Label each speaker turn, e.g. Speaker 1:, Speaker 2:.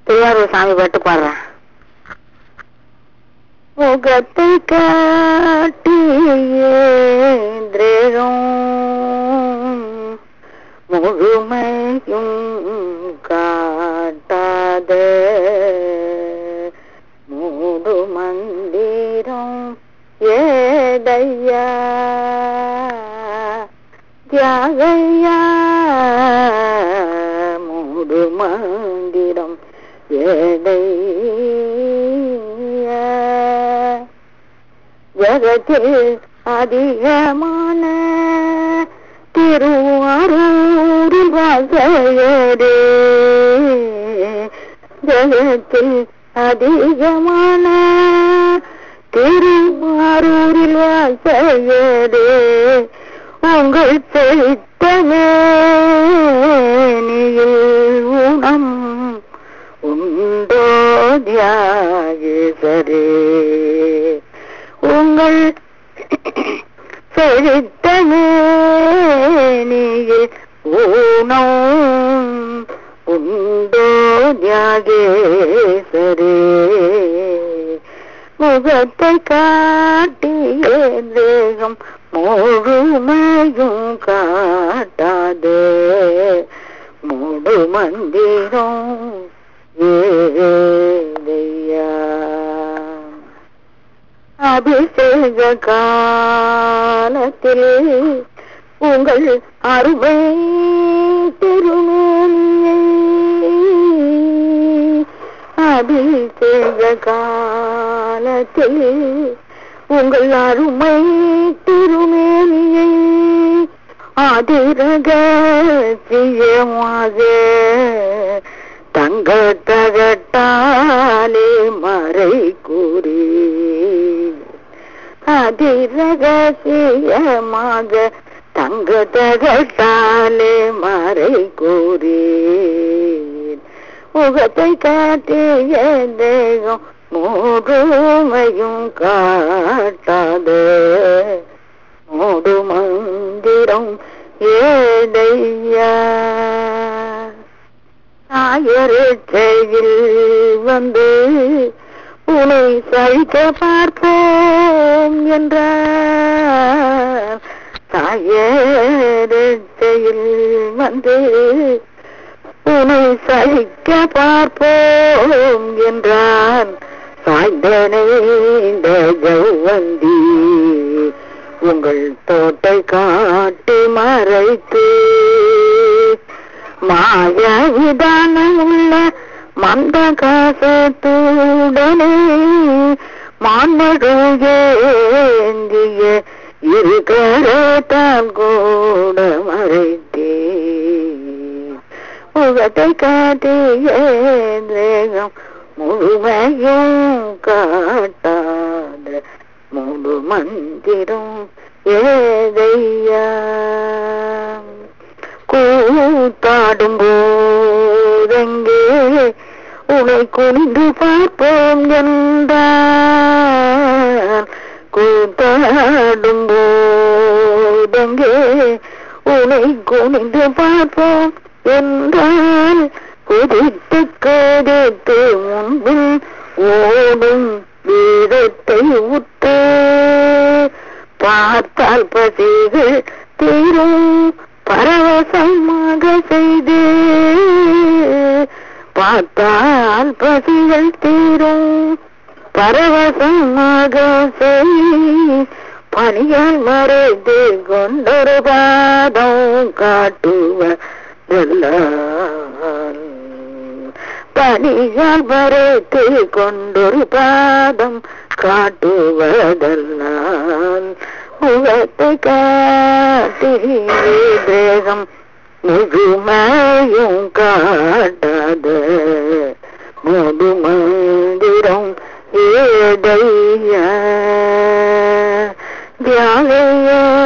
Speaker 1: திருவாரூர் சாமி பாட்டு பாடுறேன் முகத்தை காட்டியே திரேகம் முழுமையும் காட்டாத மூடு மந்திரம் ஏதையா தியாகையா மூடு மந்திரம் ஏதையா ஜகத்தில் அதிகமான திருவாரூரில் வாசையரே ஜகத்தில் அதிகமான திருவாரூரில் வாசையரே உங்கள் செய்தமேனியில் உணம் உண்டோ தியாகேசரே உங்கள் செழித்தமேனியில் ஊனம் உண்டோ தியாகேசரே முகத்தை காட்டிய தேகம் முழுமையும் காட்டாதே மூடு மந்திரம் ஏதையா அபிஷேக காலத்தில் உங்கள் அருமை திருமேனியை அபிஷேக காலத்தில் உங்கள் அருமை திருமேனியை அதிரகசியமாக தங்க தகட்டாலே மறை கூறி அதிரகசியமாக தங்க தகட்டாலே மறை கூறி முகத்தை காட்டிய தேகம் முழுமையும் காட்டாத மூடு மந்திரம் ஏதையா ஆயரட்சையில் வந்து உனை சழிக்க பார்ப்போம் என்றார் தாயரட்சையில் வந்து உனை சழிக்க பார்ப்போம் என்றான் சாய்ந்தனை ஜவ்வந்தி உங்கள் தோட்டை காட்டி மறைத்து மாய விதானம் உள்ள மந்த காசத்துடனே மான்மழுகேந்திய இருக்கரத்தான் கூட மறைத்தே முகத்தை காட்டிய தேகம் முழுமையும் காட்டாத முழு மந்திரம் ஏதையா கூத்தாடும் போதெங்கே உனை குனிந்து பார்ப்போம் என்றார் கூத்தாடும் போதெங்கே உனை குனிந்து பார்ப்போம் என்றால் குதித்து குதித்து முன்பில் ஓடும் வீரத்தை உத்து பார்த்தால் பசிகள் தீரும் பரவசமாக செய்து பார்த்தால் பசிகள் தீரும் பரவசமாக செய் பணியால் மறைத்து கொண்டொரு பாதம் காட்டுவதெல்லாம் பணியால் மறைத்து கொண்டொரு பாதம் காட்டுவதெல்லாம் முகத்தை காட்டி தேகம் முழுமையும் காட்டாத முழு மந்திரம் ஏதையா தியாகையா